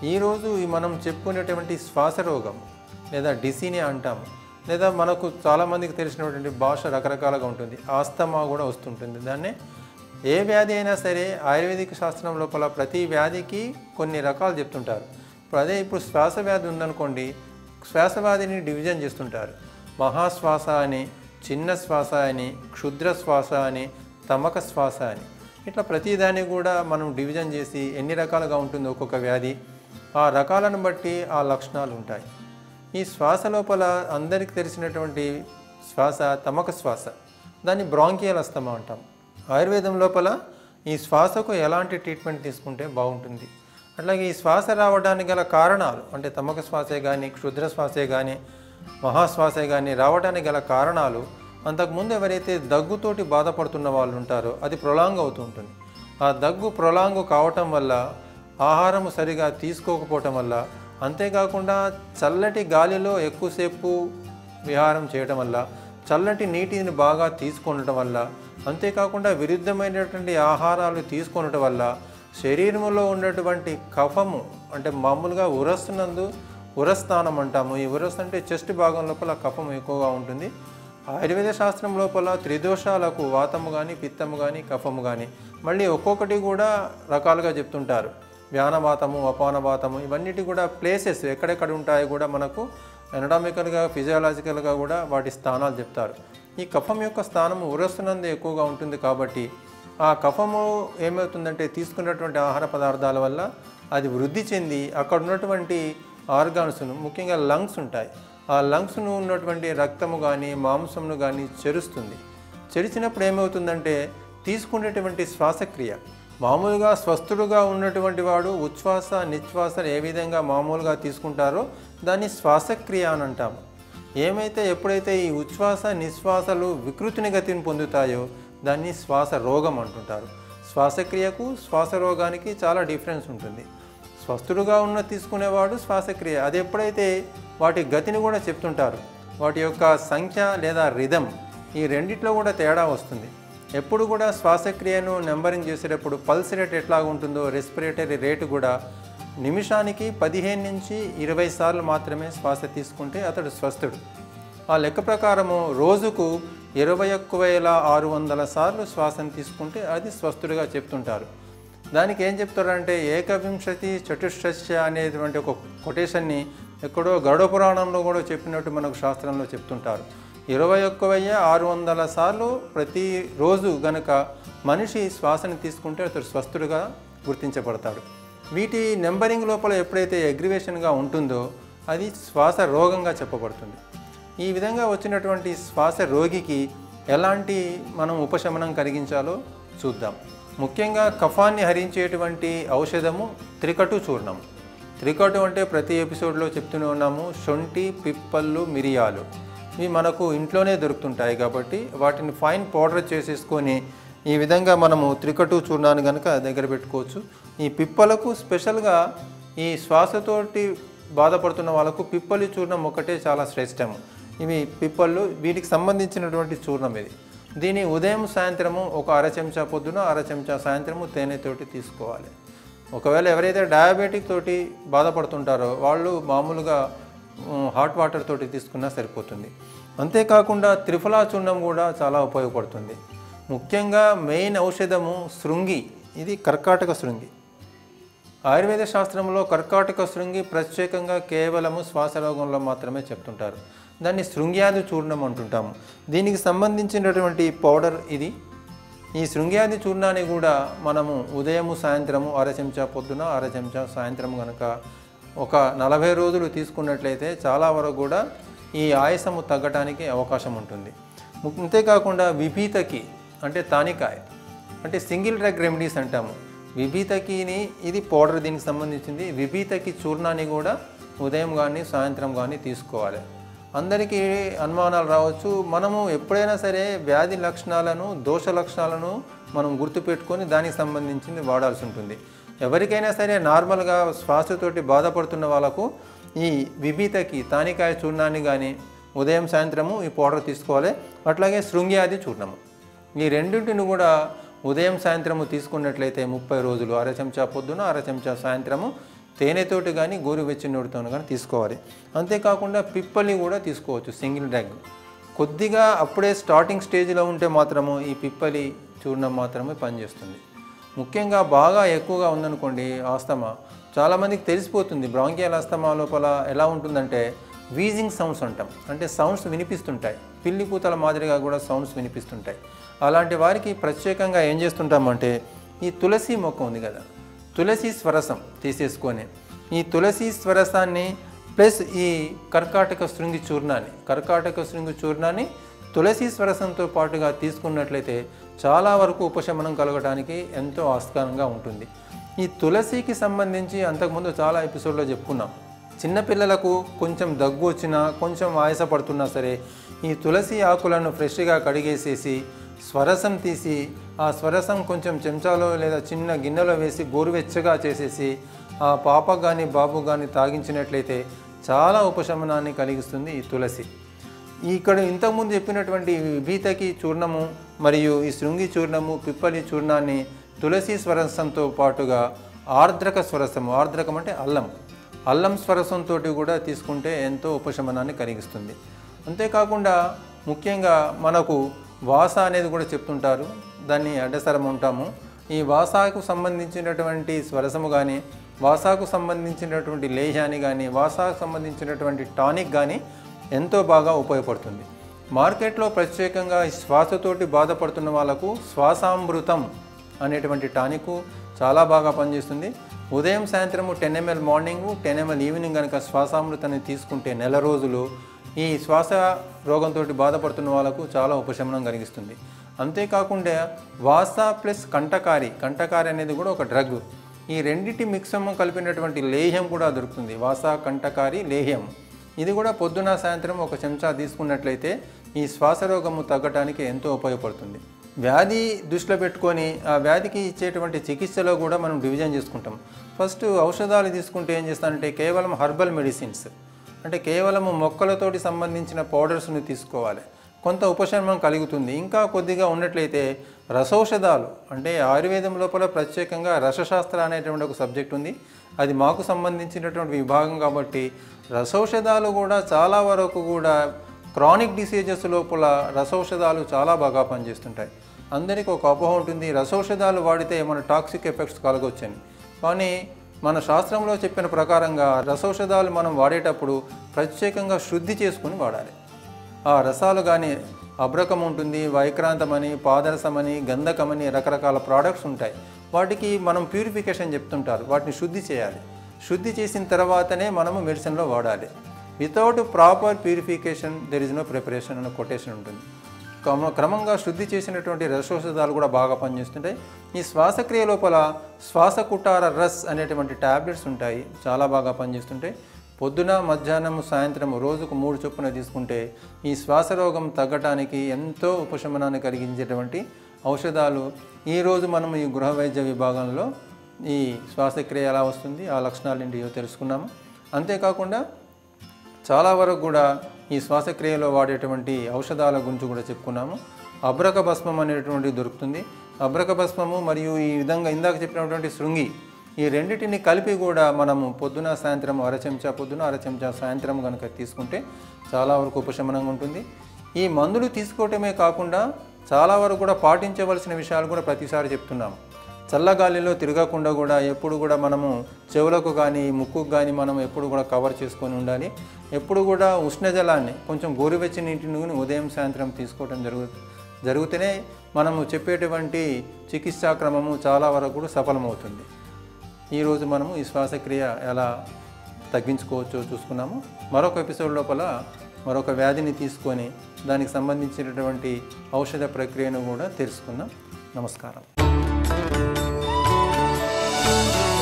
ఈరోజు ఈ మనం చెప్పుకునేటువంటి శ్వాస రోగం లేదా డిసీని అంటాము లేదా మనకు చాలామందికి తెలిసినటువంటి భాష రకరకాలుగా ఉంటుంది ఆస్తమా కూడా వస్తుంటుంది దాన్నే ఏ వ్యాధి అయినా సరే ఆయుర్వేదిక శాస్త్రం లోపల ప్రతి వ్యాధికి కొన్ని రకాలు చెప్తుంటారు ఇప్పుడు అదే ఇప్పుడు శ్వాస వ్యాధి ఉందనుకోండి శ్వాస వ్యాధిని డివిజన్ చేస్తుంటారు మహాశ్వాస అని చిన్న శ్వాస అని క్షుద్ర శ్వాస అని తమక శ్వాస అని ఇట్లా ప్రతిదాన్ని కూడా మనం డివిజన్ చేసి ఎన్ని రకాలుగా ఉంటుంది ఒక్కొక్క వ్యాధి ఆ రకాలను బట్టి ఆ లక్షణాలు ఉంటాయి ఈ శ్వాస లోపల అందరికీ తెలిసినటువంటి శ్వాస తమక శ్వాస దాన్ని బ్రాంకియల్ అస్తమా అంటాం ఆయుర్వేదం లోపల ఈ శ్వాసకు ఎలాంటి ట్రీట్మెంట్ తీసుకుంటే బాగుంటుంది అట్లాగే ఈ శ్వాస రావడానికి గల కారణాలు అంటే తమక శ్వాసే కానీ క్షుద్ర శ్వాసే కానీ మహాశ్వాసే కానీ రావడానికి గల కారణాలు అంతకుముందు ఎవరైతే దగ్గుతోటి బాధపడుతున్న వాళ్ళు ఉంటారో అది ప్రొలాంగ్ అవుతూ ఉంటుంది ఆ దగ్గు ప్రొలాంగ్ కావటం వల్ల ఆహారం సరిగా తీసుకోకపోవటం వల్ల అంతేకాకుండా చల్లటి గాలిలో ఎక్కువసేపు విహారం చేయటం వల్ల చల్లటి నీటిని బాగా తీసుకొనటం వల్ల అంతేకాకుండా విరుద్ధమైనటువంటి ఆహారాలు తీసుకొనటం వల్ల శరీరంలో ఉన్నటువంటి కఫము అంటే మామూలుగా ఉరస్సునందు ఉరస్థానం అంటాము ఈ ఉరస్ అంటే చెస్ట్ భాగం లోపల కఫం ఎక్కువగా ఉంటుంది ఆయుర్వేద శాస్త్రం లోపల త్రిదోషాలకు వాతము కానీ పిత్తము కానీ కఫము కానీ మళ్ళీ ఒక్కొక్కటి కూడా రకాలుగా చెప్తుంటారు వ్యానవాతము అపానవాతము ఇవన్నిటి కూడా ప్లేసెస్ ఎక్కడెక్కడ ఉంటాయో కూడా మనకు ఎనడామికల్గా ఫిజియాలజికల్గా కూడా వాటి స్థానాలు చెప్తారు ఈ కఫం యొక్క స్థానము ఉరస్సునందు ఎక్కువగా ఉంటుంది కాబట్టి ఆ కఫము ఏమవుతుందంటే తీసుకున్నటువంటి ఆహార పదార్థాల వల్ల అది వృద్ధి చెంది అక్కడ ఉన్నటువంటి ఆర్గాన్స్ను ముఖ్యంగా లంగ్స్ ఉంటాయి ఆ లంగ్స్ను ఉన్నటువంటి రక్తము కానీ మాంసమును కానీ చెరుస్తుంది చెరిచినప్పుడు ఏమవుతుందంటే తీసుకునేటువంటి శ్వాసక్రియ మామూలుగా స్వస్థుడుగా ఉన్నటువంటి వాడు ఉచ్ఛ్వాస నిశ్వాస ఏ విధంగా మామూలుగా తీసుకుంటారో దాన్ని శ్వాసక్రియ అని అంటాము ఏమైతే ఎప్పుడైతే ఈ ఉచ్ఛ్వాస నిశ్వాసలు వికృతిని గతిని పొందుతాయో దాన్ని శ్వాస రోగం అంటుంటారు శ్వాసక్రియకు శ్వాస రోగానికి చాలా డిఫరెన్స్ ఉంటుంది స్వస్థుడుగా ఉన్న తీసుకునేవాడు శ్వాసక్రియ అది ఎప్పుడైతే వాటి గతిని కూడా చెప్తుంటారు వాటి యొక్క సంఖ్య లేదా రిధం ఈ రెండిట్లో కూడా తేడా వస్తుంది ఎప్పుడు కూడా శ్వాసక్రియను నెంబరింగ్ చేసేటప్పుడు పల్స్ రేట్ ఎట్లా ఉంటుందో రెస్పిరేటరీ రేటు కూడా నిమిషానికి పదిహేను నుంచి ఇరవై సార్లు మాత్రమే శ్వాస తీసుకుంటే అతడు స్వస్థుడు ఆ లెక్క ప్రకారము రోజుకు ఇరవై ఒక్క వేల ఆరు వందల సార్లు శ్వాసను తీసుకుంటే అది స్వస్థుడిగా చెప్తుంటారు దానికి ఏం చెప్తారంటే ఏకవింశతి చతుష్షస్య అనేటువంటి ఒక కొటేషన్ని ఎక్కడో గరుడ పురాణంలో కూడా చెప్పినట్టు మనకు శాస్త్రంలో చెప్తుంటారు ఇరవై ఒక్క వెయ్యి ఆరు వందల సార్లు ప్రతిరోజు గనక మనిషి శ్వాసని తీసుకుంటే అతడు స్వస్థుడుగా గుర్తించబడతాడు వీటి నెంబరింగ్ లోపల ఎప్పుడైతే అగ్రివేషన్గా ఉంటుందో అది శ్వాస రోగంగా చెప్పబడుతుంది ఈ విధంగా వచ్చినటువంటి శ్వాస రోగికి ఎలాంటి మనం ఉపశమనం కలిగించాలో చూద్దాం ముఖ్యంగా కఫాన్ని హరించేటువంటి ఔషధము త్రికటు చూర్ణం త్రికటు అంటే ప్రతి ఎపిసోడ్లో చెప్తూనే ఉన్నాము శొంఠి పిప్పళ్ళు మిరియాలు ఇవి మనకు ఇంట్లోనే దొరుకుతుంటాయి కాబట్టి వాటిని ఫైన్ పౌడర్ చేసేసుకొని ఈ విధంగా మనము త్రికటు చూర్ణాన్ని కనుక దగ్గర పెట్టుకోవచ్చు ఈ పిప్పలకు స్పెషల్గా ఈ శ్వాసతోటి బాధపడుతున్న వాళ్ళకు పిప్పలి చూర్ణం ఒకటే చాలా శ్రేష్టము ఇవి పిప్పళ్ళు వీటికి సంబంధించినటువంటి చూర్ణం ఇది దీని ఉదయం సాయంత్రము ఒక అర చెంచా పొద్దున అర చెంచా సాయంత్రము తేనెతోటి తీసుకోవాలి ఒకవేళ ఎవరైతే డయాబెటిక్ తోటి బాధపడుతుంటారో వాళ్ళు మామూలుగా ఉమ్, హాట్ వాటర్ తోటి తీసుకున్నా సరిపోతుంది అంతేకాకుండా త్రిఫలా చూర్ణం కూడా చాలా ఉపయోగపడుతుంది ముఖ్యంగా మెయిన్ ఔషధము శృంగి ఇది కర్కాటక శృంగి ఆయుర్వేద శాస్త్రంలో కర్కాటక శృంగి ప్రత్యేకంగా కేవలము శ్వాసరోగంలో మాత్రమే చెప్తుంటారు దాన్ని శృంగ్యాది చూర్ణం అంటుంటాము దీనికి సంబంధించినటువంటి పౌడర్ ఇది ఈ శృంగ్యాది చూర్ణాన్ని కూడా మనము ఉదయము సాయంత్రము అర చెంచా పొద్దున అర చెంచా సాయంత్రం కనుక ఒక నలభై రోజులు తీసుకున్నట్లయితే చాలా వరకు కూడా ఈ ఆయాసము తగ్గటానికి అవకాశం ఉంటుంది ము- అంతేకాకుండా విభీతకి అంటే తానికాయ అంటే సింగిల్ డ్రగ్ రెమెడీస్ అంటాము విభీతకిని ఇది పౌడర్ దీనికి సంబంధించింది విభీతకి చూర్ణాన్ని కూడా ఉదయం కానీ సాయంత్రం కానీ తీసుకోవాలి అందరికీ అనుమానాలు రావచ్చు మనము ఎప్పుడైనా సరే వ్యాధి లక్షణాలను దోష లక్షణాలను మనం గుర్తుపెట్టుకొని దానికి సంబంధించింది వాడాల్సి ఉంటుంది ఎవరికైనా సరే నార్మల్గా శ్వాసతోటి బాధపడుతున్న వాళ్ళకు ఈ విభీతకి తానికాయ చూర్ణాన్ని కానీ ఉదయం సాయంత్రము ఈ పౌడర్ తీసుకోవాలి అట్లాగే శృంగ్యాది చూర్ణము ఈ రెండింటిని కూడా ఉదయం సాయంత్రము తీసుకున్నట్లయితే ముప్పై రోజులు అర చెంచా పొద్దున అర చెంచా సాయంత్రము తేనెతోటి కానీ గోరువెచ్చని నోటితో కానీ తీసుకోవాలి అంతేకాకుండా పిప్పలి కూడా తీసుకోవచ్చు సింగిల్ డ్రగ్ కొద్దిగా అప్పుడే స్టార్టింగ్ స్టేజ్లో ఉంటే మాత్రము ఈ పిప్పలి చూర్ణం మాత్రమే పనిచేస్తుంది ముఖ్యంగా బాగా ఎక్కువగా ఉందనుకోండి ఆస్తమా చాలామందికి తెలిసిపోతుంది బ్రాంకియల్ ఆస్తమా లోపల ఎలా ఉంటుందంటే వీజింగ్ సౌండ్స్ అంటాం అంటే సౌండ్స్ వినిపిస్తుంటాయి పిల్లి కూతల మాదిరిగా కూడా సౌండ్స్ వినిపిస్తుంటాయి అలాంటి వారికి ప్రత్యేకంగా ఏం చేస్తుంటామంటే ఈ తులసి మొక్క ఉంది కదా తులసి స్వరసం తీసేసుకొని ఈ తులసి స్వరసాన్ని ప్లస్ ఈ కర్కాటక శృంగి చూర్ణాన్ని కర్కాటక శృంగి చూర్ణాన్ని తులసి స్వరసంతో పాటుగా తీసుకున్నట్లయితే చాలా వరకు ఉపశమనం కలగడానికి ఎంతో ఆస్కారంగా ఉంటుంది ఈ తులసికి సంబంధించి అంతకుముందు చాలా ఎపిసోడ్లో చెప్పుకున్నాం చిన్నపిల్లలకు కొంచెం దగ్గు వచ్చినా కొంచెం ఆయాసపడుతున్నా సరే ఈ తులసి ఆకులను ఫ్రెష్గా కడిగేసేసి స్వరసం తీసి ఆ స్వరసం కొంచెం చెంచాలో లేదా చిన్న గిన్నెలో వేసి గోరువెచ్చగా చేసేసి ఆ పాప కానీ బాబు కానీ తాగించినట్లయితే చాలా ఉపశమనాన్ని కలిగిస్తుంది ఈ తులసి ఇక్కడ ఇంతకుముందు చెప్పినటువంటి ఈ విభీతకి చూర్ణము మరియు ఈ శృంగి చూర్ణము పిప్పలి చూర్ణాన్ని తులసి స్వరసంతో పాటుగా ఆర్ద్రక స్వరసము ఆర్ద్రకం అంటే అల్లం అల్లం స్వరసంతో కూడా తీసుకుంటే ఎంతో ఉపశమనాన్ని కలిగిస్తుంది అంతేకాకుండా ముఖ్యంగా మనకు వాస అనేది కూడా చెప్తుంటారు దాన్ని అడ్డసరం ఉంటాము ఈ వాసాకు సంబంధించినటువంటి స్వరసము కానీ వాసాకు సంబంధించినటువంటి లేహ్యాన్ని కానీ వాసాకు సంబంధించినటువంటి టానిక్ కానీ ఎంతో బాగా ఉపయోగపడుతుంది మార్కెట్లో ప్రత్యేకంగా ఈ శ్వాసతోటి బాధపడుతున్న వాళ్ళకు శ్వాసామృతం అనేటువంటి టానిక్ చాలా బాగా పనిచేస్తుంది ఉదయం సాయంత్రము ten ML morning ten ML evening కనుక శ్వాసామృతాన్ని తీసుకుంటే నెల రోజులు ఈ శ్వాస రోగంతో బాధపడుతున్న వాళ్ళకు చాలా ఉపశమనం కలిగిస్తుంది అంతేకాకుండా వాస ప్లస్ కంటకారి కంటకారి అనేది కూడా ఒక డ్రగ్ ఈ రెండింటి మిక్సము కలిపినటువంటి లేహ్యం కూడా దొరుకుతుంది వాస కంటకారి లేహ్యం ఇది కూడా పొద్దున సాయంత్రం ఒక చెంచా తీసుకున్నట్లయితే ఈ శ్వాస రోగము తగ్గటానికి ఎంతో ఉపయోగపడుతుంది వ్యాధి దృష్టిలో పెట్టుకొని ఆ వ్యాధికి ఇచ్చేటువంటి చికిత్సలో కూడా మనం డివిజన్ చేసుకుంటాం ఫస్ట్ ఔషధాలు తీసుకుంటే ఏం చేస్తానంటే కేవలం హర్బల్ మెడిసిన్స్ అంటే కేవలం మొక్కలతోటి సంబంధించిన పౌడర్స్ని తీసుకోవాలి కొంత ఉపశమనం కలుగుతుంది ఇంకా కొద్దిగా ఉన్నట్లయితే రసౌషధాలు అంటే ఆయుర్వేదం లోపల ప్రత్యేకంగా రసశాస్త్ర అనేటువంటి ఒక సబ్జెక్ట్ ఉంది అది మాకు సంబంధించినటువంటి విభాగం కాబట్టి రసౌషధాలు కూడా చాలా వరకు కూడా క్రానిక్ డిసీజెస్ లోపల రసౌషధాలు చాలా బాగా పనిచేస్తుంటాయి అందరికీ ఒక అపోహ ఉంటుంది రసౌషధాలు వాడితే మన టాక్సిక్ ఎఫెక్ట్స్ కలగొచ్చని కానీ మన శాస్త్రంలో చెప్పిన ప్రకారంగా రసౌషధాలు మనం వాడేటప్పుడు ప్రత్యేకంగా శుద్ధి చేసుకుని వాడాలి ఆ రసాలు కానీ అబ్రకం ఉంటుంది వైక్రాంతమని పాదరసమని గంధకమని రకరకాల ప్రోడక్ట్స్ ఉంటాయి వాటికి మనం ప్యూరిఫికేషన్ చెప్తుంటారు వాటిని శుద్ధి చేయాలి శుద్ధి చేసిన తర్వాతనే మనము మెడిసిన్లో వాడాలి without proper purification there is no preparation అనే కొటేషన్ ఉంటుంది క్రమ క్రమంగా శుద్ధి చేసినటువంటి రసౌషధాలు కూడా బాగా పనిచేస్తుంటాయి ఈ శ్వాసక్రియ లోపల శ్వాసకుటార రస్ అనేటువంటి ట్యాబ్లెట్స్ ఉంటాయి చాలా బాగా పనిచేస్తుంటాయి పొద్దున మధ్యాహ్నం సాయంత్రం రోజుకు మూడు చొప్పున తీసుకుంటే ఈ శ్వాస రోగం తగ్గటానికి ఎంతో ఉపశమనాన్ని కలిగించేటువంటి ఔషధాలు ఈరోజు మనం ఈ గృహ వైద్య విభాగంలో ఈ శ్వాసక్రియ ఎలా వస్తుంది ఆ లక్షణాలు ఏంటియో తెలుసుకున్నాము అంతేకాకుండా చాలా వరకు కూడా ఈ శ్వాసక్రియలో వాడేటువంటి ఔషధాల గురించి కూడా చెప్పుకున్నాము అబ్రక భస్మం అనేటువంటిది దొరుకుతుంది అబ్రక భస్మము మరియు ఈ విధంగా ఇందాక చెప్పినటువంటి శృంగి ఈ రెండిటిని కలిపి కూడా మనము పొద్దున సాయంత్రం అర చెంచా పొద్దున అర చెంచా సాయంత్రం కనుక తీసుకుంటే చాలా వరకు ఉపశమనంగా ఉంటుంది ఈ మందులు తీసుకోవటమే కాకుండా చాలా వరకు కూడా పాటించవలసిన విషయాలు కూడా ప్రతిసారి చెప్తున్నాము చల్లగాలిలో తిరగకుండా కూడా ఎప్పుడు కూడా మనము చెవులకు కానీ ముక్కుకు కానీ మనం ఎప్పుడు కూడా కవర్ చేసుకొని ఉండాలి ఎప్పుడు కూడా ఉష్ణజలాన్ని కొంచెం గోరువెచ్చని నీటిని కూడా ఉదయం సాయంత్రం తీసుకోవడం జరుగు జరిగితేనే మనము చెప్పేటువంటి చికిత్సా క్రమము చాలా వరకు కూడా సఫలమవుతుంది ఈరోజు మనము ఈ శ్వాసక్రియ ఎలా తగ్గించుకోవచ్చో చూసుకున్నాము మరొక ఎపిసోడ్ లోపల మరొక వ్యాధిని తీసుకొని దానికి సంబంధించినటువంటి ఔషధ ప్రక్రియను కూడా తెలుసుకుందాం నమస్కారం